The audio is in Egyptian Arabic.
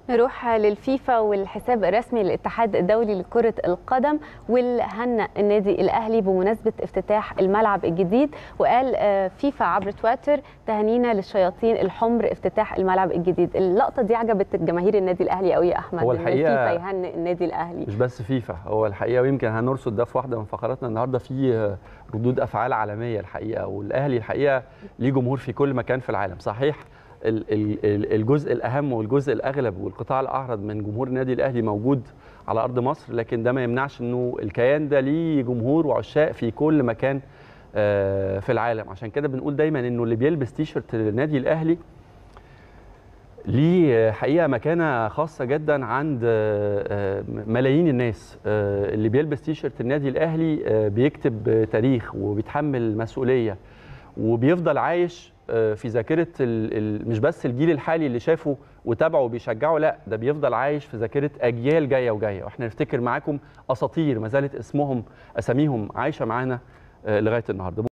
نروح للفيفا والحساب الرسمي للاتحاد الدولي لكرة القدم والهنأ النادي الأهلي بمناسبة افتتاح الملعب الجديد وقال فيفا عبر تويتر تهنينا للشياطين الحمر افتتاح الملعب الجديد اللقطة دي عجبت جماهير النادي الأهلي قوي يا أحمد هو إن الحقيقة الفيفا يهنئ النادي الأهلي مش بس فيفا هو الحقيقه ويمكن هنرصد ده في واحده من فقراتنا النهارده في ردود افعال عالميه الحقيقه والاهلي الحقيقه ليه جمهور في كل مكان في العالم صحيح الجزء الاهم والجزء الاغلب والقطاع الاعرض من جمهور النادي الاهلي موجود على ارض مصر لكن ده ما يمنعش انه الكيان ده ليه جمهور وعشاق في كل مكان في العالم عشان كده بنقول دايما انه اللي بيلبس تيشرت النادي الاهلي ليه حقيقه مكانه خاصه جدا عند ملايين الناس اللي بيلبس تيشرت النادي الاهلي بيكتب تاريخ وبيتحمل مسؤوليه وبيفضل عايش في ذاكره مش بس الجيل الحالي اللي شافه وتابعه وبيشجعه لا ده بيفضل عايش في ذاكره اجيال جايه وجايه واحنا نفتكر معاكم اساطير ما زالت اسمهم اساميهم عايشه معانا لغايه النهارده